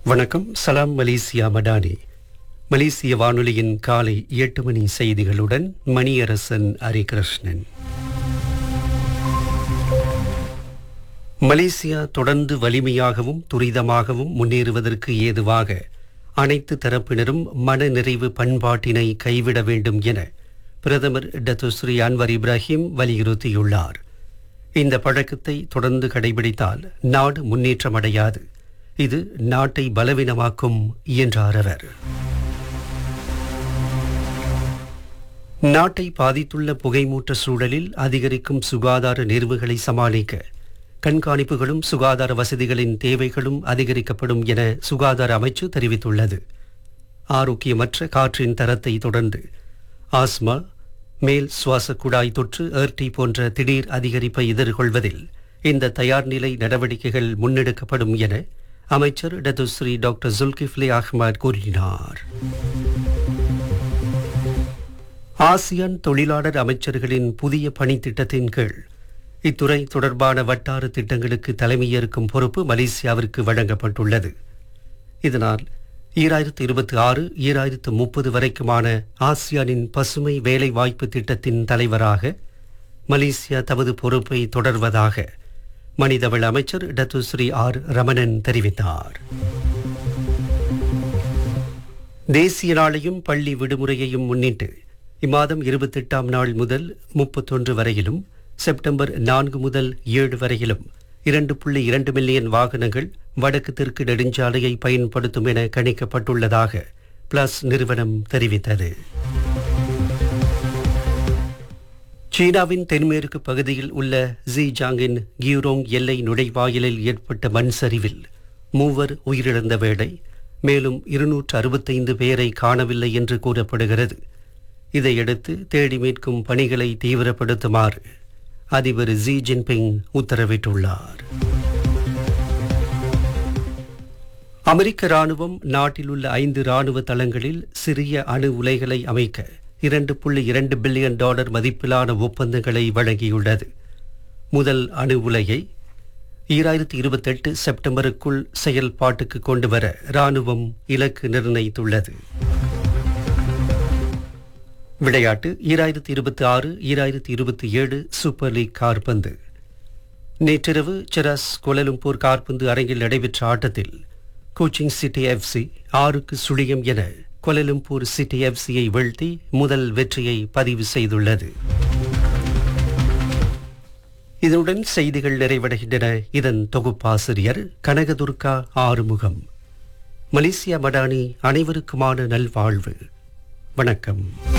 வணக்கம் சலாம் மலேசியா மடானி மலேசிய வானொலியின் காலை எட்டு மணி செய்திகளுடன் மணியரசன் ஹரிகிருஷ்ணன் மலேசியா தொடர்ந்து வலிமையாகவும் துரிதமாகவும் முன்னேறுவதற்கு ஏதுவாக அனைத்து தரப்பினரும் மனநிறைவு பண்பாட்டினை கைவிட வேண்டும் என பிரதமர் டத்துஸ்ரீ அன்வர் இப்ராஹிம் வலியுறுத்தியுள்ளார் இந்த பழக்கத்தை தொடர்ந்து கடைபிடித்தால் நாடு முன்னேற்றமடையாது இது நாட்டை பலவீனமாக்கும் என்றார் அவர் நாட்டை பாதித்துள்ள புகைமூட்ட சூழலில் அதிகரிக்கும் சுகாதார நேர்வுகளை சமாளிக்க கண்காணிப்புகளும் சுகாதார வசதிகளின் தேவைகளும் அதிகரிக்கப்படும் என சுகாதார அமைச்சு தெரிவித்துள்ளது ஆரோக்கியமற்ற காற்றின் தரத்தை தொடர்ந்து ஆஸ்மா மேல் சுவாச குழாய் தொற்று ஏர்டி போன்ற திடீர் அதிகரிப்பை எதிர்கொள்வதில் இந்த தயார்நிலை நடவடிக்கைகள் முன்னெடுக்கப்படும் என அமைச்சர் டத்துஸ்ரீ டாக்டர் ஜுல்கிஃப்லி அஹ்மத் கூறினார் ஆசியான் தொழிலாளர் அமைச்சர்களின் புதிய பணித்திட்டத்தின் கீழ் இத்துறை தொடர்பான வட்டார திட்டங்களுக்கு தலைமையேற்கும் பொறுப்பு மலேசியாவிற்கு வழங்கப்பட்டுள்ளது இதனால் ஈராயிரத்து இருபத்தி ஆறு ஈராயிரத்து முப்பது வரைக்குமான ஆசியானின் பசுமை வேலைவாய்ப்பு திட்டத்தின் தலைவராக மலேசியா தமது பொறுப்பை தொடர்வதாக மனிதவள அமைச்சர் டத்துஸ்ரீ ஆர் ரமணன் தெரிவித்தார் தேசிய நாளையும் பள்ளி விடுமுறையையும் முன்னிட்டு இம்மாதம் இருபத்தெட்டாம் நாள் முதல் முப்பத்தொன்று வரையிலும் செப்டம்பர் நான்கு முதல் ஏழு வரையிலும் இரண்டு புள்ளி இரண்டு மில்லியன் வாகனங்கள் வடக்கு தெற்கு நெடுஞ்சாலையை பயன்படுத்தும் என கணிக்கப்பட்டுள்ளதாக பிளஸ் நிறுவனம் தெரிவித்தது சீனாவின் தென்மேற்கு பகுதியில் உள்ள ஜிஜாங்கின் கியூரோங் எல்லை நுழைவாயிலில் ஏற்பட்ட மண் சரிவில் மூவர் உயிரிழந்த வேளை மேலும் இருநூற்று அறுபத்தைந்து பேரை காணவில்லை என்று கூறப்படுகிறது இதையடுத்து தேடி மீட்கும் பணிகளை தீவிரப்படுத்துமாறு அதிபர் ஜி ஜின்பிங் உத்தரவிட்டுள்ளார் அமெரிக்க ராணுவம் நாட்டில் உள்ள ஐந்து ராணுவ தளங்களில் சிறிய அணு உலைகளை அமைக்க இரண்டு புள்ளி இரண்டு பில்லியன் டாலர் மதிப்பிலான ஒப்பந்தங்களை வழங்கியுள்ளது முதல் அணு உலையை ஈராயிரத்தி இருபத்தெட்டு செப்டம்பருக்குள் செயல்பாட்டுக்கு கொண்டுவர ராணுவம் இலக்கு நிர்ணயித்துள்ளது விளையாட்டு ஈராயிரத்தி இருபத்தி ஆறு ஈராயிரத்தி இருபத்தி ஏழு சூப்பர் லீக் கார்பந்து நேற்றிரவு செராஸ் கோலலும்பூர் கார்பந்து அரங்கில் நடைபெற்ற ஆட்டத்தில் கோச்சிங் சிட்டி எஃப்சி ஆறுக்கு சுழியம் என கோலலும்பூர் சிட்டி எஃப்சியை வீழ்த்தி முதல் வெற்றியை பதிவு செய்துள்ளது இதனுடன் செய்திகள் நிறைவடைகின்றன இதன் தொகுப்பாசிரியர் கனகதுர்கா ஆறுமுகம் மலேசியா மடானி அனைவருக்குமான நல்வாழ்வு வணக்கம்